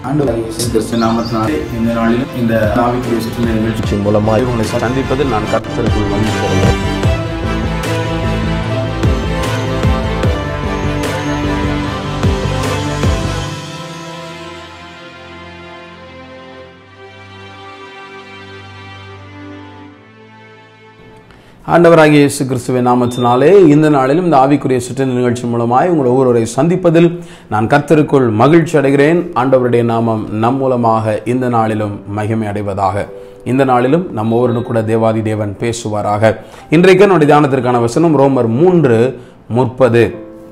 ஆண்டவர் இயேசு கிறிஸ்து நாமத்தினாலே இந்த நாளிலும் இந்த ஆவிக்குரிய சுற்றுலா நிகழ்ச்சி நிகழ்ச்சியின் மூலமாக உங்களை சந்திப்பதில் நான் கர்த்தருக்குள் மகிழ்ச்சி அடைகிறேன் ஆண்டவராகிய இயேசு கிறிஸ்துவின் நாமத்தினாலே இந்த நாளிலும் இந்த ஆவிக்குரிய சுற்று நிகழ்ச்சி மூலமாய் உங்கள் ஒவ்வொருவரை சந்திப்பதில் நான் கர்த்தருக்குள் மகிழ்ச்சி அடைகிறேன் ஆண்டவருடைய நாமம் நம் மூலமாக இந்த நாளிலும் மகிமை அடைவதாக இந்த நாளிலும் நம்ம ஒவ்வொருவரும் கூட தேவாதி தேவன் பேசுவாராக இன்றைக்கு என்னுடைய தியானத்திற்கான வசனம் ரோமர் மூன்று முப்பது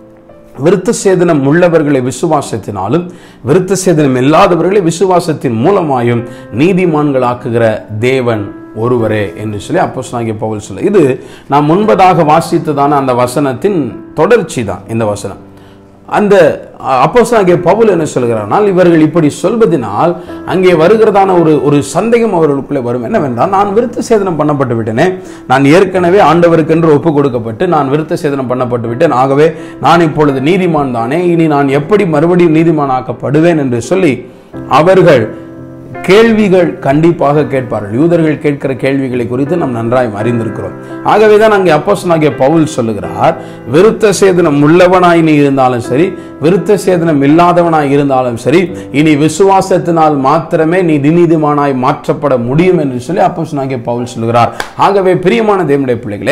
விருத்த சேதனம் உள்ளவர்களை விசுவாசத்தினாலும் விருத்த சேதனம் இல்லாதவர்களை விசுவாசத்தின் மூலமாயும் நீதிமான்களாக்குகிற தேவன் ஒருவரே என்று சொல்லி அப்போஸ்தலனாகிய பவுல் சொல்ல இது நாம் முன்பதாக வாசித்ததான அந்த வசனத்தின் தொடர்ச்சி தான் இந்த வசனம் அந்த அப்போஸ்தலனாகிய பவுல் என்ன சொல்கிறானால் இவர்கள் இப்படி சொல்வதனால் அங்கே வருகிறதான ஒரு ஒரு சந்தேகம் அவர்களுக்குள்ளே வரும் என்னவென்றால் நான் விருத்த சேதனம் பண்ணப்பட்டு விட்டேனே நான் ஏற்கனவே ஆண்டவருக்கென்று ஒப்பு கொடுக்கப்பட்டு நான் விருத்த சேதனம் பண்ணப்பட்டு விட்டேன் ஆகவே நான் இப்பொழுது நீதிமான் தானே இனி நான் எப்படி மறுபடியும் நீதிமானாக்கப்படுவேன் என்று சொல்லி அவர்கள் கேள்விகள் கண்டிப்பாக கேட்பார்கள் யூதர்கள் கேட்கிற கேள்விகளை குறித்து நாம் நன்றாய் அறிந்திருக்கிறோம் ஆகவே தான் அங்கே அப்போஸ்தலனாகிய பவுல் சொல்லுகிறார் விருத்த சேதனம் உள்ளவனாய் நீ இருந்தாலும் சரி விருத்த சேதனம் இல்லாதவனாய் இருந்தாலும் சரி இனி விசுவாசத்தினால் மாத்திரமே நீ திநீதிமானாய் மாற்றப்பட முடியும் என்று சொல்லி அப்போஸ்தலனாகிய பவுல் சொல்லுகிறார் ஆகவே பிரியமான தேவனுடைய பிள்ளைகளே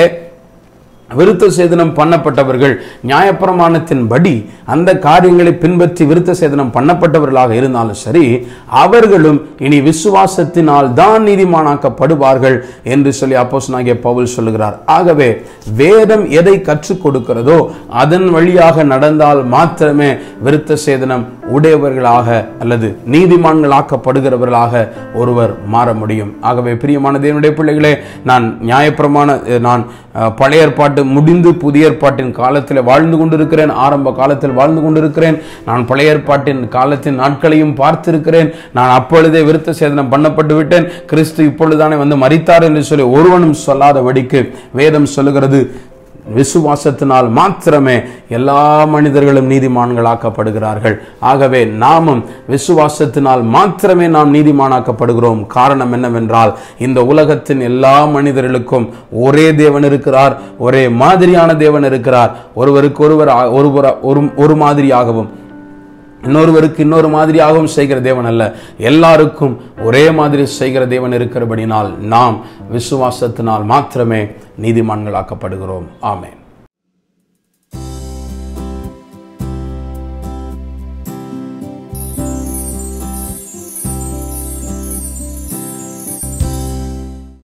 விருத்த சேதனம் பண்ணப்பட்டவர்கள் நியாயப்பிரமாணத்தின்படி அந்த காரியங்களை பின்பற்றி விருத்த சேதனம் பண்ணப்பட்டவர்களாக இருந்தாலும் சரி அவர்களும் இனி விசுவாசத்தினால் தான் நீதிமானாக்கப்படுவார்கள் என்று சொல்லி அப்போஸ்தலனாகிய பவுல் சொல்லுகிறார் ஆகவே வேதம் எதை கற்றுக் கொடுக்கிறதோ அதன் வழியாக நடந்தால் மாத்திரமே விருத்த சேதனம் உடையவர்களாக அல்லது நீதிமான்களாக்கப்படுகிறவர்களாக ஒருவர் மாற முடியும் ஆகவே பிரியமான தேவனுடைய பிள்ளைகளே நான் நியாயப்பிரமாண நான் அஹ், பழைய ஏற்பாட்டு முடிந்து புதிய ஏற்பாட்டின் காலத்தில் வாழ்ந்து கொண்டிருக்கிறேன் ஆரம்ப காலத்தில் வாழ்ந்து கொண்டிருக்கிறேன் நான் பழைய ஏற்பாட்டின் காலத்தின் நாட்களையும் பார்த்திருக்கிறேன் நான் அப்பொழுதே விருத்த சேதனம் பண்ணப்பட்டு விட்டேன் கிறிஸ்து இப்பொழுதுதானே வந்து மரித்தார் என்று சொல்லி ஒருவனும் சொல்லாதபடிக்கு வேதம் சொல்லுகிறது விசுவாசத்தினால் மாத்திரமே எல்லா மனிதர்களும் நீதிமான்களாக்கப்படுகிறார்கள் ஆகவே நாமும் விசுவாசத்தினால் மாத்திரமே நாம் நீதிமானாக்கப்படுகிறோம் காரணம் என்னவென்றால் இந்த உலகத்தின் எல்லா மனிதர்களுக்கும் ஒரே தேவன் இருக்கிறார் ஒரே மாதிரியான தேவன் இருக்கிறார் ஒருவருக்கு ஒருவர் ஒருவர் ஒரு ஒரு மாதிரியாகவும் இன்னொருவருக்கு இன்னொரு மாதிரியாகவும் செய்கிற தேவன் அல்ல எல்லாருக்கும் ஒரே மாதிரி செய்கிற தேவன் இருக்கிறபடினால் நாம் விசுவாசத்தினால் மாத்திரமே நீதிமான்களாக்கப்படுகிறோம் ஆமென்